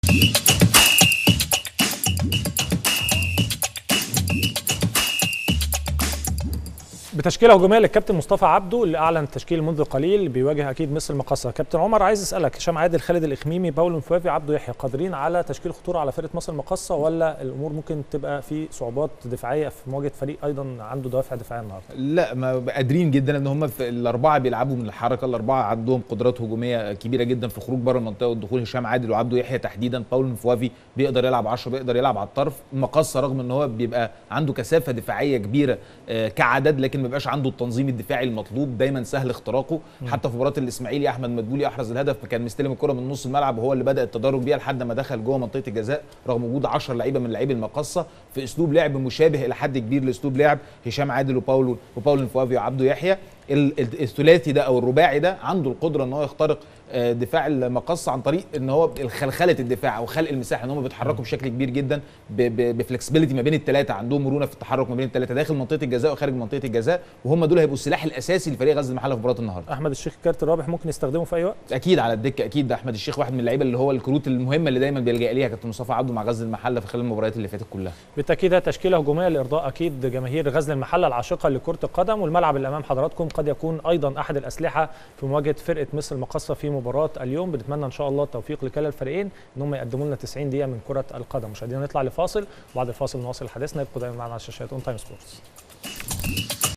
بتشكيله هجوميه للكابتن مصطفى عبده اللي اعلن التشكيل منذ قليل بيواجه اكيد مصر المقاصه كابتن عمر عايز اسالك هشام عادل خالد الاخميمي باولو مفوافي عبده يحيى قادرين على تشكيل خطوره على فرقه مصر المقاصه ولا الامور ممكن تبقى في صعوبات دفاعيه في مواجهه فريق ايضا عنده دوافع دفاعيه النهارده لا ما قادرين جدا ان هم في الاربعه بيلعبوا من الحركه الاربعه عندهم قدرات هجوميه كبيره جدا في خروج بره المنطقه والدخول هشام عادل وعبده يحيى تحديدا باولو مفوافي بيقدر يلعب 10 بيقدر يلعب على الطرف المقاصه رغم ان هو بيبقى عنده كثافه دفاعيه كبيره آه، كعدد لكن ما بيبقاش عنده التنظيم الدفاعي المطلوب دايما سهل اختراقه حتى في مباراه الاسماعيلي احمد مدبولي احرز الهدف كان مستلم الكره من نص الملعب وهو اللي بدا التدرج بيها لحد ما دخل جوه منطقه الجزاء رغم وجود 10 لعيبه من لعيبه المقصه في اسلوب لعب مشابه الى حد كبير لاسلوب لعب هشام عادل وباولو وباولو مفوافي وعبده يحيى ال- ال- الثلاثي ده او الرباعي ده عنده القدره ان هو يخترق آه، دفاع المقصه عن طريق ان هو خلخله الدفاع او خلق المساحه ان هم بيتحركوا بشكل كبير جدا بفلكسبيليتي ما بين الثلاثه عندهم مرونه في التحرك ما بين الثلاثه داخل منطقه الجزاء وخارج منطقه الجزاء وهم دول هيبقوا السلاح الاساسي لفريق غزل المحله في مباراه النهارده احمد الشيخ الكارت الرابح ممكن يستخدمه في اي وقت اكيد على الدكه اكيد ده احمد الشيخ واحد من اللعيبه اللي هو الكروت المهمه اللي دايما بيلجا ليها كابتن مصطفى عبده مع غزل المحله في خلال المباريات اللي فاتت كلها بالتاكيد هي تشكيله هجوميه لارضاء اكيد جماهير غزل المحله العاشقه لكره القدم والملعب اللي امام حضراتكم قد يكون ايضا احد الاسلحه في مواجهه فرقه مصر المقاصه في مباراه اليوم بنتمنى ان شاء الله التوفيق لكلا الفريقين ان هم يقدموا لنا 90 دقيقه من كره القدم مشاهدينا نطلع لفاصل وبعد الفاصل نواصل حديثنا يبقوا دايما معنا على شاشات اون تايم سبورتس